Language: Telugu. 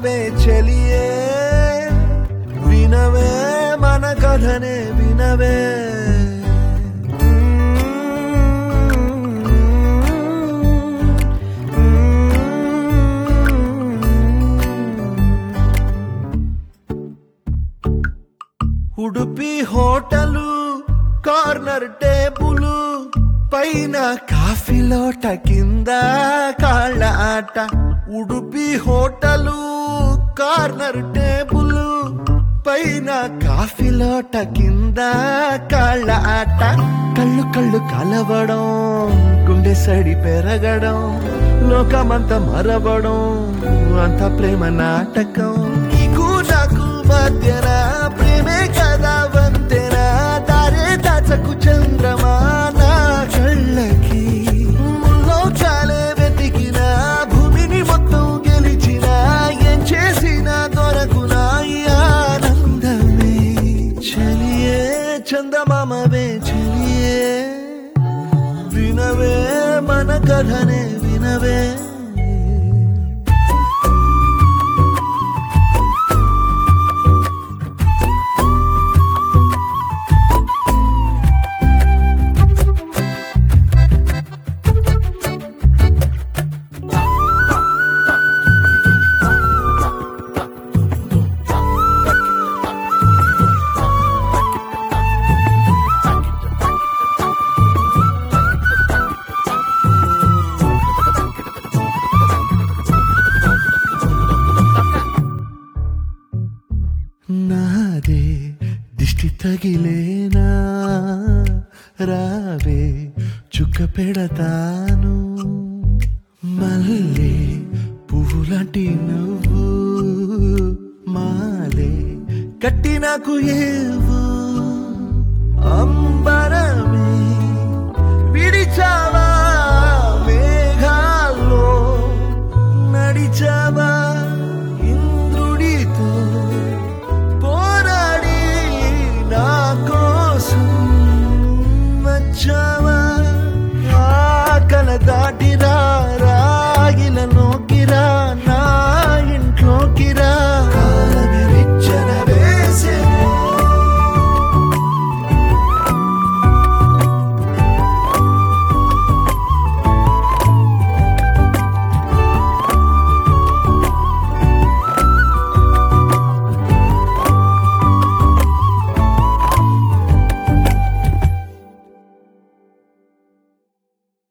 చందమామవే చెలియే వినవే మన కథనే వినవే ఉడుపి హోటలు కార్నర్ టేబులు పైన కాఫీ లోట కింద కాళ్ళ ఆట ఉడుపి హోటలు కార్నర్ టేబులు పైన కాఫీ లోట కింద కాళ్ళ ఆట కళ్ళు కళ్ళు కలవడం గుండె సడి పెరగడం లోకమంతా మరవడం అంత ప్రేమ నాటకం నీకు నాకు మధ్యన ప్రేమే కదా వంతెన దారే దాచకు చంద్రమా నా కళ్ళకి లోకాలే వెతికిన భూమిని మొత్తం గెలిచిన ఏం చేసినా దొరకునా ఈ ఆనందమే చెలియే చందమామవే చెలియే వినవే మన కథనే వినవే నాదే దిష్టి తగిలేనా రావే చుక్క పెడతాను మళ్ళీ పువ్వులాంటి నువ్వు మాలే కట్టి నాకు ఏవు అంబరమే విడిచా